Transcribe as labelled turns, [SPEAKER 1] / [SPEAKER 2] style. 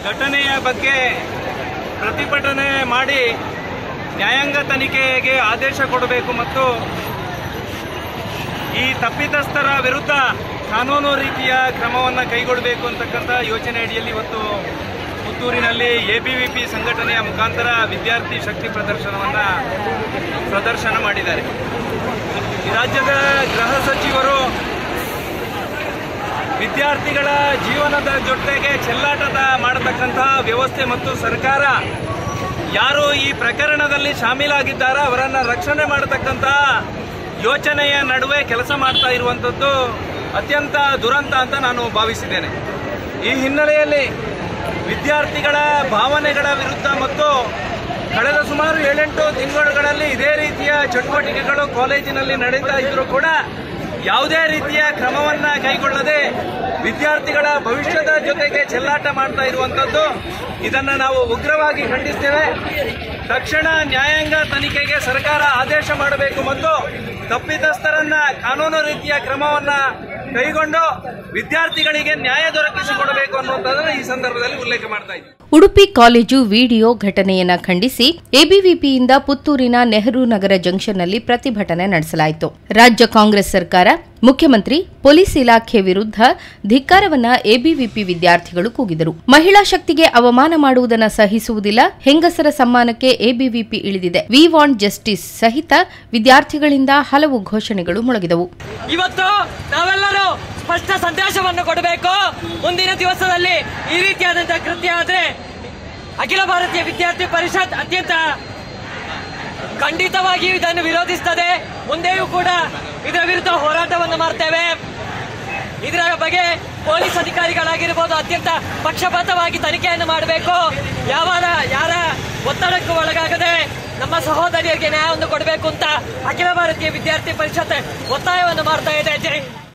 [SPEAKER 1] ಘಟನೆಯ ಬಗ್ಗೆ ಪ್ರತಿಭಟನೆ ಮಾಡಿ ನ್ಯಾಯಾಂಗ ತನಿಖೆಗೆ ಆದೇಶ ಕೊಡಬೇಕು ಮತ್ತು ಈ ತಪ್ಪಿತಸ್ಥರ ವಿರುದ್ಧ ಕಾನೂನು ರೀತಿಯ ಕ್ರಮವನ್ನು ಕೈಗೊಳ್ಳಬೇಕು ಅಂತಕ್ಕಂಥ ಯೋಜನೆ ಅಡಿಯಲ್ಲಿ ಇವತ್ತು ಪುತ್ತೂರಿನಲ್ಲಿ ಎಬಿವಿಪಿ ಸಂಘಟನೆಯ ಮುಖಾಂತರ ವಿದ್ಯಾರ್ಥಿ ಶಕ್ತಿ ಪ್ರದರ್ಶನವನ್ನು ಪ್ರದರ್ಶನ ಮಾಡಿದ್ದಾರೆ ಈ ರಾಜ್ಯದ ಗೃಹ ಸಚಿವರು ವಿದ್ಯಾರ್ಥಿಗಳ ಜೀವನದ ಜೊತೆಗೆ ಚೆಲ್ಲಾಟದ ಮಾಡತಕ್ಕಂತಹ ವ್ಯವಸ್ಥೆ ಮತ್ತು ಸರ್ಕಾರ ಯಾರು ಈ ಪ್ರಕರಣದಲ್ಲಿ ಶಾಮೀಲಾಗಿದ್ದಾರೋ ಅವರನ್ನು ರಕ್ಷಣೆ ಮಾಡತಕ್ಕಂತಹ ಯೋಚನೆಯ ನಡುವೆ ಕೆಲಸ ಮಾಡ್ತಾ ಇರುವಂಥದ್ದು ಅತ್ಯಂತ ದುರಂತ ಅಂತ ನಾನು ಭಾವಿಸಿದ್ದೇನೆ ಈ ಹಿನ್ನೆಲೆಯಲ್ಲಿ ವಿದ್ಯಾರ್ಥಿಗಳ ಭಾವನೆಗಳ ವಿರುದ್ಧ ಮತ್ತು ಕಳೆದ ಸುಮಾರು ಏಳೆಂಟು ತಿಂಗಳುಗಳಲ್ಲಿ ಇದೇ ರೀತಿಯ ಚಟುವಟಿಕೆಗಳು ಕಾಲೇಜಿನಲ್ಲಿ ನಡೀತಾ ಇದ್ರೂ ಕೂಡ ಯಾವುದೇ ರೀತಿಯ ಕ್ರಮವನ್ನ ಕೈಗೊಳ್ಳದೆ ವಿದ್ಯಾರ್ಥಿಗಳ ಭವಿಷ್ಯದ ಜೊತೆಗೆ ಚೆಲ್ಲಾಟ ಮಾಡ್ತಾ ಇರುವಂತದ್ದು ಇದನ್ನ ನಾವು ಉಗ್ರವಾಗಿ ಖಂಡಿಸ್ತೇವೆ ತಕ್ಷಣ ನ್ಯಾಯಾಂಗ ತನಿಖೆಗೆ ಸರ್ಕಾರ ಆದೇಶ ಮಾಡಬೇಕು ಮತ್ತು ತಪ್ಪಿತಸ್ಥರನ್ನ ಕಾನೂನು ರೀತಿಯ ಕ್ರಮವನ್ನ ಕೈಗೊಂಡು ವಿದ್ಯಾರ್ಥಿಗಳಿಗೆ ನ್ಯಾಯ ದೊರಕಿಸಿಕೊಡಬೇಕು ಅನ್ನುವಂಥದ್ದನ್ನು ಈ ಸಂದರ್ಭದಲ್ಲಿ ಉಲ್ಲೇಖ ಮಾಡ್ತಾ ಇದ್ದೀನಿ
[SPEAKER 2] ಉಡುಪಿ ಕಾಲೇಜು ವಿಡಿಯೋ ಘಟನೆಯನ್ನ ಖಂಡಿಸಿ ಎಬಿವಿಪಿಯಿಂದ ಪುತ್ತೂರಿನ ನೆಹರು ನಗರ ಜಂಕ್ಷನ್ನಲ್ಲಿ ಪ್ರತಿಭಟನೆ ನಡೆಸಲಾಯಿತು ರಾಜ್ಯ ಕಾಂಗ್ರೆಸ್ ಸರ್ಕಾರ ಮುಖ್ಯಮಂತ್ರಿ ಪೊಲೀಸ್ ಇಲಾಖೆ ವಿರುದ್ಧ ಧಿಕ್ಕಾರವನ್ನ ಎಬಿವಿಪಿ ವಿದ್ಯಾರ್ಥಿಗಳು ಕೂಗಿದರು ಮಹಿಳಾ ಶಕ್ತಿಗೆ ಅವಮಾನ ಮಾಡುವುದನ್ನು ಸಹಿಸುವುದಿಲ್ಲ ಹೆಂಗಸರ ಸಮ್ಮಾನಕ್ಕೆ ಎಬಿವಿಪಿ ಇಳಿದಿದೆ ವಿ ವಾಂಟ್ ಜಸ್ಟಿಸ್ ಸಹಿತ ವಿದ್ಯಾರ್ಥಿಗಳಿಂದ ಹಲವು ಘೋಷಣೆಗಳು ಮೊಳಗಿದವು
[SPEAKER 3] ಇವತ್ತು ನಾವೆಲ್ಲರೂ ಸ್ಪಷ್ಟ ಸಂದೇಶವನ್ನು ಕೊಡಬೇಕು ಮುಂದಿನ ದಿವಸದಲ್ಲಿ ಈ ರೀತಿಯಾದಂತಹ ಕೃತ್ಯ ಆದ್ರೆ ಅಖಿಲ ಭಾರತೀಯ ವಿದ್ಯಾರ್ಥಿ ಪರಿಷತ್ ಅತ್ಯಂತ ಖಂಡಿತವಾಗಿಯೂ ಇದನ್ನು ವಿರೋಧಿಸುತ್ತದೆ ಮುಂದೆಯೂ ಕೂಡ ಇದರ ವಿರುದ್ಧ ಹೋರಾಟವನ್ನು ಮಾಡ್ತೇವೆ ಇದರ ಬಗ್ಗೆ ಪೊಲೀಸ್ ಅಧಿಕಾರಿಗಳಾಗಿರ್ಬೋದು ಅತ್ಯಂತ ಪಕ್ಷಪಾತವಾಗಿ ತನಿಖೆಯನ್ನು ಮಾಡಬೇಕು ಯಾವಾರ ಯಾರ ಒತ್ತಡಕ್ಕೂ ಒಳಗಾಗದೆ ನಮ್ಮ ಸಹೋದರಿಯರಿಗೆ ನ್ಯಾಯವನ್ನು ಕೊಡಬೇಕು ಅಂತ ಅಖಿಲ ಭಾರತೀಯ ವಿದ್ಯಾರ್ಥಿ ಪರಿಷತ್ ಒತ್ತಾಯವನ್ನು ಮಾಡ್ತಾ ಇದೆ ಜೈ ಹಿಂದ್.